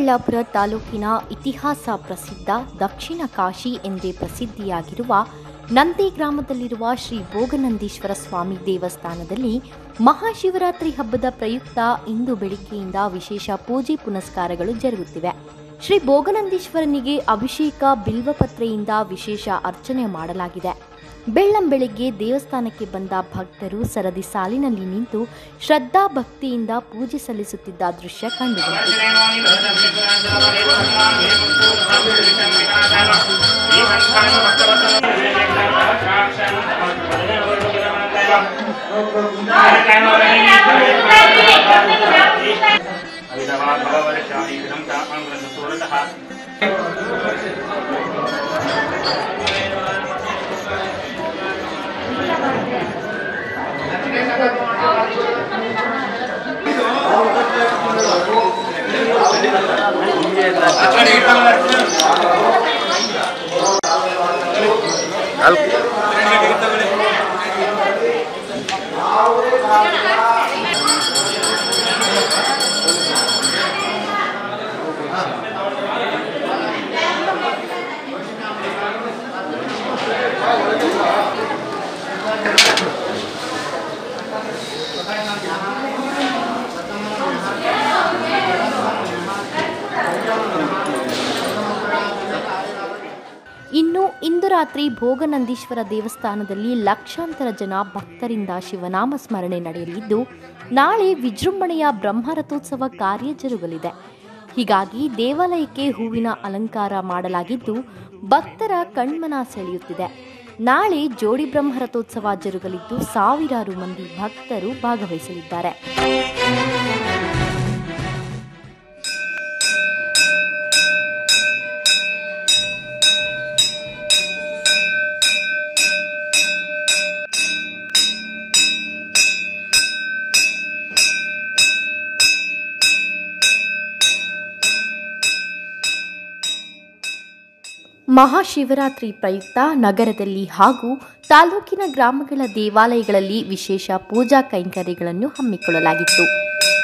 ಚಿಕ್ಕಬಳ್ಳಾಪುರ ತಾಲೂಕಿನ ಇತಿಹಾಸ ಪ್ರಸಿದ್ಧ ದಕ್ಷಿಣ ಕಾಶಿ ಎಂದೇ ಪ್ರಸಿದ್ಧಿಯಾಗಿರುವ ನಂದಿ ಗ್ರಾಮದಲ್ಲಿರುವ ಶ್ರೀ ಭೋಗನಂದೀಶ್ವರ ಸ್ವಾಮಿ ದೇವಸ್ಥಾನದಲ್ಲಿ ಮಹಾಶಿವರಾತ್ರಿ ಹಬ್ಬದ ಪ್ರಯುಕ್ತ ಇಂದು ಬೆಳಿಗ್ಗೆಯಿಂದ ವಿಶೇಷ ಪೂಜೆ ಪುನಸ್ಕಾರಗಳು ಜರುಗುತ್ತಿವೆ ಶ್ರೀ ಭೋಗನಂದೀಶ್ವರನಿಗೆ ಅಭಿಷೇಕ ಬಿಲ್ವಪತ್ರೆಯಿಂದ ವಿಶೇಷ ಅರ್ಚನೆ ಮಾಡಲಾಗಿದೆ ಬೆಳ್ಳಂ ಬೆಳಿಗ್ಗೆ ದೇವಸ್ಥಾನಕ್ಕೆ ಬಂದ ಭಕ್ತರು ಸರದಿ ಸಾಲಿನಲ್ಲಿ ನಿಂತು ಶ್ರದ್ಧಾ ಭಕ್ತಿಯಿಂದ ಪೂಜೆ ಸಲ್ಲಿಸುತ್ತಿದ್ದ ದೃಶ್ಯ ಕಂಡುಬಂತು ಇನ್ನು ಇಂದು ರಾತ್ರಿ ಭೋಗನಂದೀಶ್ವರ ದೇವಸ್ಥಾನದಲ್ಲಿ ಲಕ್ಷಾಂತರ ಜನ ಭಕ್ತರಿಂದ ಶಿವನಾಮ ಸ್ಮರಣೆ ನಡೆಯಲಿದ್ದು ನಾಳೆ ವಿಜೃಂಭಣೆಯ ಬ್ರಹ್ಮರಥೋತ್ಸವ ಕಾರ್ಯ ಜರುಗಲಿದೆ ಹೀಗಾಗಿ ದೇವಾಲಯಕ್ಕೆ ಹೂವಿನ ಅಲಂಕಾರ ಮಾಡಲಾಗಿದ್ದು ಭಕ್ತರ ಕಣ್ಮನ ಸೆಳೆಯುತ್ತಿದೆ ನಾಳೆ ಜೋಡಿ ಬ್ರಹ್ಮರಥೋತ್ಸವ ಜರುಗಲಿದ್ದು ಸಾವಿರಾರು ಮಂದಿ ಭಕ್ತರು ಭಾಗವಹಿಸಲಿದ್ದಾರೆ ಮಹಾಶಿವರಾತ್ರಿ ಪ್ರಯುಕ್ತ ನಗರದಲ್ಲಿ ಹಾಗೂ ತಾಲೂಕಿನ ಗ್ರಾಮಗಳ ದೇವಾಲಯಗಳಲ್ಲಿ ವಿಶೇಷ ಪೂಜಾ ಕೈಂಕರ್ಯಗಳನ್ನು ಹಮ್ಮಿಕೊಳ್ಳಲಾಗಿತ್ತು